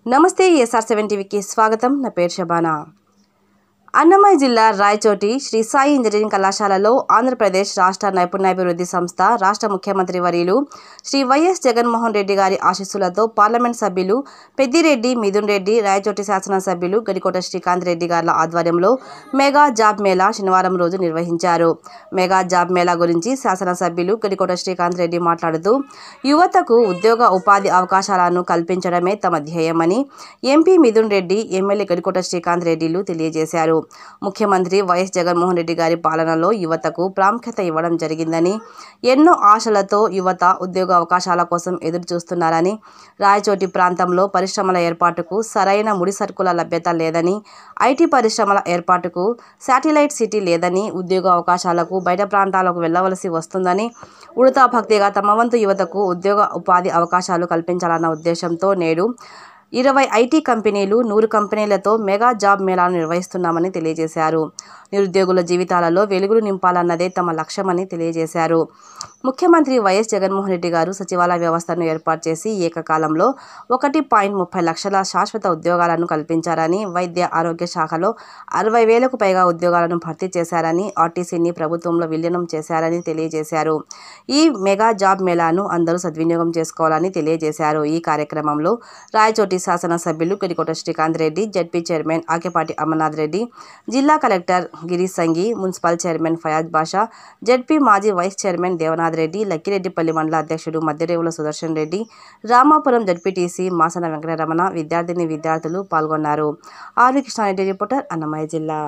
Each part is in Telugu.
నమస్తే ఎస్ఆర్ సెవెన్ టీవీకి స్వాగతం నా పేరు శబానా అన్నమయ్య జిల్లా రాయచోటి శ్రీ సాయి ఇంజనీరింగ్ కళాశాలలో ఆంధ్రప్రదేశ్ రాష్ట్ర నైపుణ్యాభివృద్ధి సంస్థ రాష్ట్ర ముఖ్యమంత్రి వర్యులు శ్రీ వైఎస్ జగన్మోహన్ రెడ్డి గారి ఆశీస్సులతో పార్లమెంట్ సభ్యులు పెద్దిరెడ్డి మిథున్ రెడ్డి రాయచోటి శాసనసభ్యులు గడికోట శ్రీకాంత్ రెడ్డి గార్ల ఆధ్వర్యంలో మెగా జాబ్ మేళా శనివారం రోజు నిర్వహించారు మెగా జాబ్ మేళా గురించి శాసనసభ్యులు గడికోట శ్రీకాంత్ రెడ్డి మాట్లాడుతూ యువతకు ఉద్యోగ ఉపాధి అవకాశాలను కల్పించడమే తమ ధ్యేయమని ఎంపీ మిథున్ రెడ్డి ఎమ్మెల్యే గడికోట శ్రీకాంత్ రెడ్డిలు తెలియజేశారు ముఖ్యమంత్రి వైఎస్ జగన్మోహన్ రెడ్డి గారి పాలనలో యువతకు ప్రాముఖ్యత ఇవ్వడం జరిగిందని ఎన్నో ఆశలతో యువత ఉద్యోగ అవకాశాల కోసం ఎదురు చూస్తున్నారని రాయచోటి ప్రాంతంలో పరిశ్రమల ఏర్పాటుకు సరైన ముడి సరుకుల లభ్యత లేదని ఐటీ పరిశ్రమల ఏర్పాటుకు శాటిలైట్ సిటీ లేదని ఉద్యోగ అవకాశాలకు బయట ప్రాంతాలకు వెళ్ళవలసి వస్తుందని ఉడతా భక్తిగా తమ వంతు యువతకు ఉద్యోగ ఉపాధి అవకాశాలు కల్పించాలన్న ఉద్దేశంతో నేడు ఇరవై ఐటీ కంపెనీలు నూరు కంపెనీలతో మెగా జాబ్ మేళాను నిర్వహిస్తున్నామని తెలియజేశారు నిరుద్యోగుల జీవితాలలో వెలుగులు నింపాలన్నదే తమ లక్ష్యమని తెలియజేశారు ముఖ్యమంత్రి వైఎస్ జగన్మోహన్ రెడ్డి గారు సచివాలయ వ్యవస్థను ఏర్పాటు చేసి ఏకకాలంలో ఒకటి పాయింట్ ముప్పై లక్షల శాశ్వత ఉద్యోగాలను కల్పించారని వైద్య ఆరోగ్య శాఖలో అరవై వేలకు పైగా ఉద్యోగాలను భర్తీ చేశారని ఆర్టీసీని ప్రభుత్వంలో విలీనం చేశారని తెలియజేశారు ఈ మెగా జాబ్ మేళాను అందరూ సద్వినియోగం చేసుకోవాలని తెలియజేశారు ఈ కార్యక్రమంలో రాయచోటి శాసనసభ్యులు గిరికోట శ్రీకాంత్ రెడ్డి జడ్పీ చైర్మన్ ఆకెపాటి అమర్నాథ్ రెడ్డి జిల్లా collector Girish Sanghi municipal chairman Fayaz Basha ZP మాజీ వైస్ చైర్మన్ దేవనాథ్ రెడ్డి లక్కిరెడ్డిపల్లి మండల అధ్యక్షుడు మధ్యరేవుల సుదర్శన్ రెడ్డి రామాపురం జడ్పీటీసీ మాసన వెంకటరమణ విద్యార్థిని విద్యార్థులు పాల్గొన్నారు ఆర్వి కృష్ణారెడ్డి రిపోర్టర్ అన్నమయ్య జిల్లా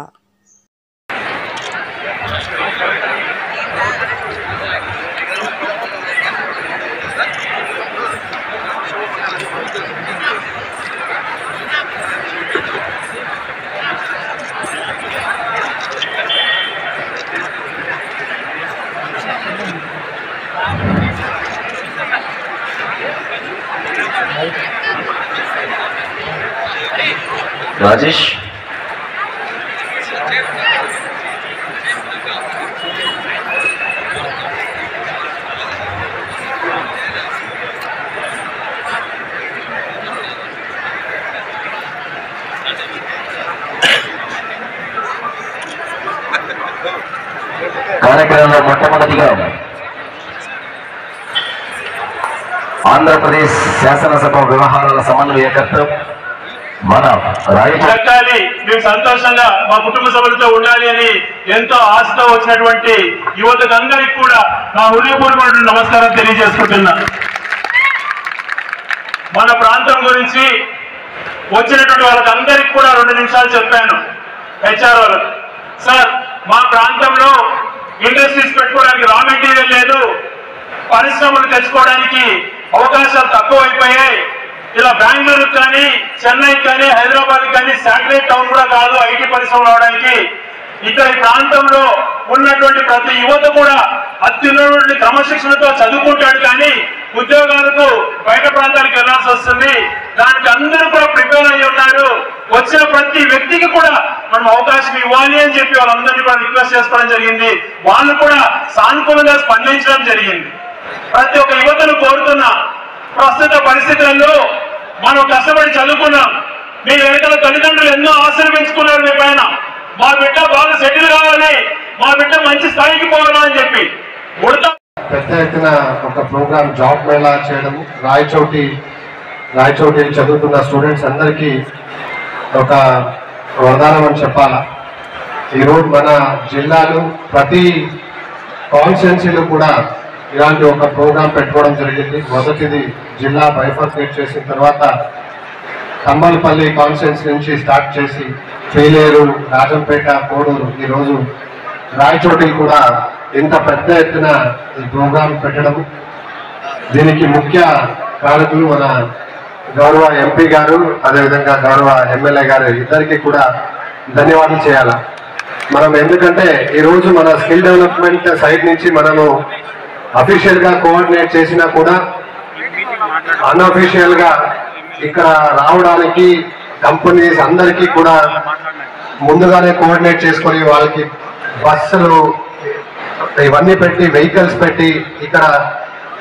రాజేష్ కార్యక్రమంలో మొట్టమొదటిగా ఆంధ్రప్రదేశ్ శాసనసభ వ్యవహారాల సమన్వయకర్త మన రాయచూరు కట్టాలి మేము సంతోషంగా మా కుటుంబ సభ్యులతో ఉండాలి అని ఎంతో ఆశతో వచ్చినటువంటి యువతకు అందరికి కూడా నా హృదయపూర్వక నమస్కారం తెలియజేసుకుంటున్నా మన ప్రాంతం గురించి వచ్చినటువంటి వాళ్ళకి అందరికి కూడా రెండు నిమిషాలు చెప్పాను హెచ్ఆర్ వాళ్ళకి సార్ మా ప్రాంతంలో ఇండస్ట్రీస్ పెట్టుకోవడానికి రా మెటీరియల్ లేదు పరిశ్రమలు తెచ్చుకోవడానికి అవకాశాలు తక్కువైపోయాయి ఇలా బెంగళూరు కానీ చెన్నై కానీ హైదరాబాద్ కానీ శాటిలైట్ టౌన్ కూడా కాదు ఐటీ పరిశ్రమలు అవడానికి ఇక్కడ ఈ ప్రాంతంలో ఉన్నటువంటి ప్రతి యువత కూడా అత్యున్నటువంటి క్రమశిక్షణతో చదువుకుంటాడు కానీ ఉద్యోగాలకు బయట ప్రాంతాలకు వెళ్లాల్సి వస్తుంది దానికి అందరూ కూడా ప్రిపేర్ అయ్యి ఉన్నారు వచ్చిన ప్రతి వ్యక్తికి కూడా మనం అవకాశం ఇవ్వాలి అని చెప్పి వాళ్ళందరినీ కూడా రిక్వెస్ట్ చేసుకోవడం జరిగింది వాళ్ళు కూడా సానుకూలంగా స్పందించడం జరిగింది ప్రతి ఒక్క యువతను కోరుతున్నా ప్రస్తుత పరిస్థితులలో మనం కష్టపడి చదువుకున్నాం మీ వెనకాల తల్లిదండ్రులు ఎన్నో ఆశలు పెంచుకున్నారు మీ పైన మా బిడ్డ బాగా సెటిల్ కావాలి మా బిడ్డ మంచి స్థాయికి పోవాలని చెప్పి ఉడత పెద్ద ఎత్తున ఒక ప్రోగ్రామ్ జాబ్ మేళా చేయడం రాయచోటి రాయచోటి చదువుతున్న స్టూడెంట్స్ అందరికీ ఒక వరదానం అని చెప్పాలా ఈరోజు మన జిల్లాలో ప్రతి కాన్స్టిట్యున్సీలో కూడా ఇలాంటి ఒక ప్రోగ్రామ్ పెట్టుకోవడం జరిగింది మొదటిది జిల్లా బైఫర్కేట్ చేసిన తర్వాత కమ్మలపల్లి కాన్స్టిట్యున్సీ నుంచి స్టార్ట్ చేసి ఫెయిలేరు రాజంపేట కోడూరు ఈరోజు రాయచోటి కూడా ఇంత పెద్ద ఎత్తున ఈ ప్రోగ్రాం పెట్టడం దీనికి ముఖ్య కారకులు మన గౌరవ ఎంపీ గారు అదేవిధంగా గౌరవ ఎమ్మెల్యే గారు ఇద్దరికి కూడా ధన్యవాదాలు చేయాల మనం ఎందుకంటే ఈరోజు మన స్కిల్ డెవలప్మెంట్ సైడ్ నుంచి మనము అఫీషియల్ గా కోఆర్డినేట్ చేసినా కూడా అన్అఫీషియల్ గా ఇక్కడ రావడానికి కంపెనీస్ అందరికీ కూడా ముందుగానే కోఆర్డినేట్ చేసుకొని వాళ్ళకి బస్సులు ఇవన్నీ పెట్టి వెహికల్స్ పెట్టి ఇక్కడ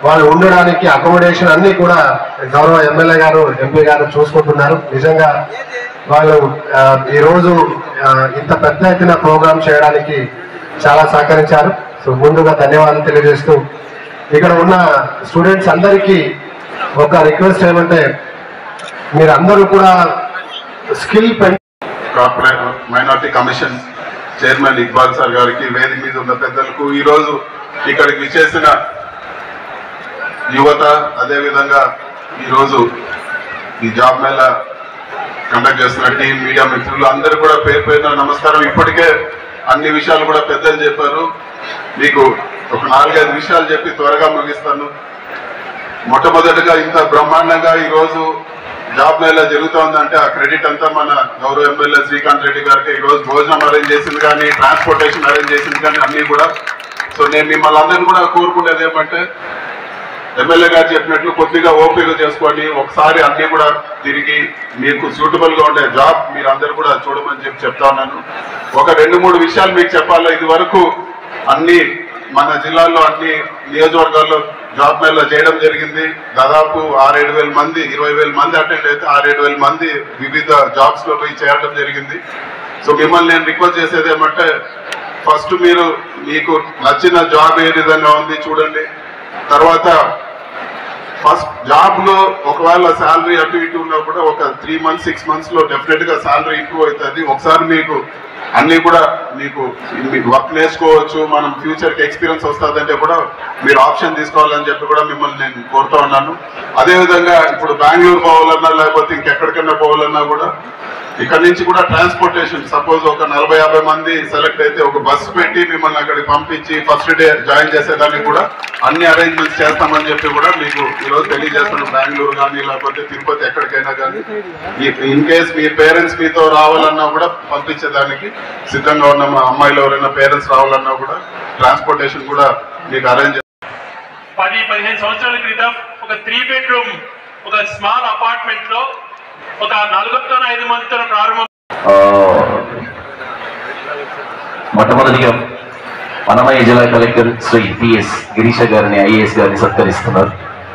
వాళ్ళు ఉండడానికి అకామిడేషన్ అన్ని కూడా గౌరవ ఎమ్మెల్యే గారు ఎంపీ గారు చూసుకుంటున్నారు నిజంగా వాళ్ళు ఆ, ఈ రోజు ఆ, ఇంత పెద్ద ఎత్తున ప్రోగ్రామ్ చేయడానికి చాలా సహకరించారు సో ముందుగా ధన్యవాదాలు తెలియజేస్తూ ఇక్కడ ఉన్న స్టూడెంట్స్ అందరికీ ఒక రిక్వెస్ట్ ఏమంటే మీరందరూ కూడా skill pen corporate minority commission chairman Iqbal sir గారికి వేదిక మీద ఉన్న పెద్దలకు ఈ రోజు ఇక్కడికి విచ్చేసిన యువత అదేవిధంగా ఈరోజు ఈ జాబ్ మేళ కండక్ట్ చేస్తున్న టీం మీడియా మిత్రులు అందరూ కూడా పేరు పేరున నమస్కారం ఇప్పటికే అన్ని విషయాలు కూడా పెద్దలు చెప్పారు మీకు ఒక నాలుగైదు విషయాలు చెప్పి త్వరగా ముగిస్తాను మొట్టమొదటిగా ఇంత బ్రహ్మాండంగా ఈ రోజు జాబ్ మేళా జరుగుతోందంటే ఆ క్రెడిట్ అంతా మన గౌరవ ఎమ్మెల్యే శ్రీకాంత్ రెడ్డి గారికి ఈ రోజు భోజనం అరేంజ్ చేసింది కానీ ట్రాన్స్పోర్టేషన్ అరేంజ్ చేసింది కానీ అన్ని కూడా సో నేను మిమ్మల్ని అందరినీ కూడా కోరుకునేది ఏమంటే ఎమ్మెల్యే గారు చెప్పినట్లు కొద్దిగా ఓపిక చేసుకోండి ఒకసారి అన్ని కూడా తిరిగి మీకు సూటబుల్ గా ఉండే జాబ్ మీరు అందరు కూడా చూడమని చెప్పి చెప్తా ఉన్నాను ఒక రెండు మూడు విషయాలు మీకు చెప్పాలా ఇది వరకు అన్ని మన జిల్లాల్లో అన్ని నియోజకవర్గాల్లో జాబ్ మేళా చేయడం జరిగింది దాదాపు ఆరేడు వేల మంది ఇరవై వేల మంది అటెండ్ అయితే ఆరేడు వేల మంది వివిధ జాబ్స్ లో పోయి చేరడం జరిగింది సో మిమ్మల్ని నేను రిక్వెస్ట్ చేసేది ఏమంటే ఫస్ట్ మీరు మీకు నచ్చిన జాబ్ ఏ విధంగా ఉంది చూడండి తర్వాత ఫస్ట్ జాబ్ లో ఒకవేళ శాలరీ అటు ఇటు ఉన్నా కూడా ఒక త్రీ మంత్స్ సిక్స్ మంత్స్ లో డెఫినెట్ గా శాలరీ ఇంప్రూవ్ అవుతుంది ఒకసారి మీకు అన్ని కూడా మీకు మీకు వర్క్ నేర్చుకోవచ్చు మనం ఫ్యూచర్ కి ఎక్స్పీరియన్స్ వస్తుందంటే కూడా మీరు ఆప్షన్ తీసుకోవాలని చెప్పి కూడా మిమ్మల్ని నేను కోరుతా ఉన్నాను అదే విధంగా ఇప్పుడు బెంగళూరు పోవాలన్నా లేకపోతే ఇంకెక్కడికైనా పోవాలన్నా కూడా ఇక్కడ నుంచి కూడా ట్రాన్స్పోర్టేషన్ సపోజ్ ఒక నలభై యాభై మంది సెలెక్ట్ అయితే ఒక బస్సు పెట్టి మిమ్మల్ని అక్కడికి పంపించి ఫస్ట్ డే జాయిన్ చేసేదానికి కూడా అన్ని అరేంజ్మెంట్స్ చేస్తామని చెప్పి కూడా మీకు ఈరోజు తెలియజేస్తున్నాం బెంగళూరు కానీ లేకపోతే తిరుపతి ఎక్కడికైనా కానీ ఇన్ కేస్ మీ పేరెంట్స్ మీతో రావాలన్నా కూడా పంపించేదానికి సిద్ధంగా ఉన్న మా అమ్మాయిలు ఎవరైనా పేరెంట్స్ రావాలన్నా కూడా ట్రాన్స్పోర్టేషన్ కూడా మీకు అరేంజ్ పది పదిహేను సంవత్సరాల క్రితం ఒక త్రీ బెడ్రూమ్ ఒక స్మాల్ అపార్ట్మెంట్ లో ఒక నలుగురితో ఐదు మందితో ప్రారంభం ఆ, మొట్టమొదటిగా అన్నమయ్య జిల్లా కలెక్టర్ శ్రీ పిఎస్ గిరీష గారిని ఐఏఎస్ గారిని సత్కరిస్తున్నారు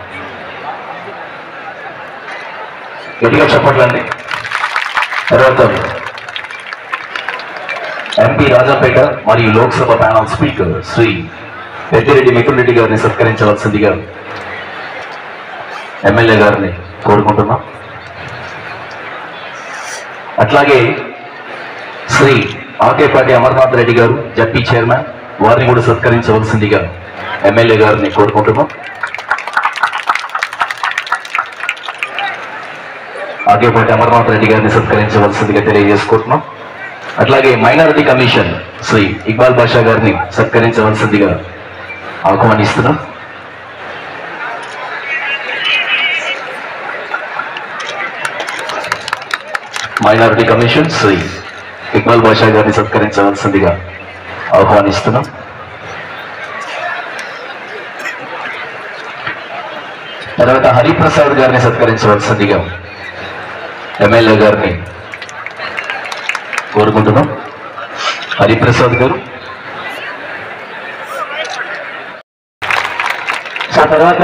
గట్టిగా చెప్పట్లండి తర్వాత ఎంపీ రాజాపేట మరియు లోక్సభ ప్యానల్ స్పీకర్ శ్రీ పెద్దిరెడ్డి మిథున్ రెడ్డి గారిని సత్కరించవలసిందిగా ఎమ్మెల్యే గారిని కోరుకుంటున్నాం అట్లాగే శ్రీ ఆకేపాటి అమర్నాథ్ రెడ్డి గారు జడ్పీ చైర్మన్ వారిని కూడా సత్కరించవలసిందిగా ఎమ్మెల్యే గారిని కోరుకుంటున్నాం ఆకేపాటి అమర్నాథ్ రెడ్డి గారిని సత్కరించవలసిందిగా తెలియజేసుకుంటున్నాం అట్లాగే మైనారిటీ కమిషన్ శ్రీ ఇక్బాల్ బాషా గారిని సత్కరించవలసిందిగా ఆహ్వానిస్తున్నాం మైనారిటీ కమిషన్ శ్రీ ఇక్బాల్ బాషా గారిని సత్కరించవలసిందిగా ఆహ్వానిస్తున్నాం తర్వాత హరిప్రసాద్ గారిని సత్కరించవలసిందిగా ఎమ్మెల్యే గారిని కోరుకుంటున్నాం హరిప్రసాద్ గారు సో తర్వాత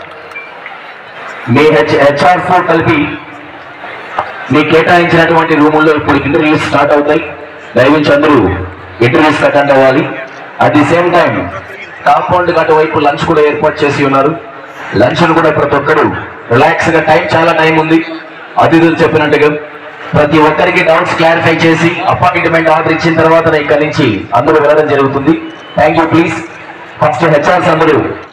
మీ హెచ్ హెచ్ఆర్ ఫోర్ కలిపి మీకు కేటాయించినటువంటి రూముల్లో ఇప్పుడు ఇంటర్వ్యూస్ స్టార్ట్ అవుతాయి దయవించి అందరూ ఇంటర్వ్యూస్ అటెండ్ అవ్వాలి at the same time compound అటువైపు లంచ్ కూడా ఏర్పాటు చేసి ఉన్నారు లంచ్ కూడా ప్రతి ఒక్కరు రిలాక్స్ గా టైం చాలా టైం ఉంది అతిథులు చెప్పినట్టుగా ప్రతి ఒక్కరికి డౌట్స్ క్లారిఫై చేసి అపాయింట్మెంట్ ఆర్డర్ ఇచ్చిన తర్వాత ఇక్కడి నుంచి అందరూ వెళ్ళడం జరుగుతుంది thank you please first HRs అందరూ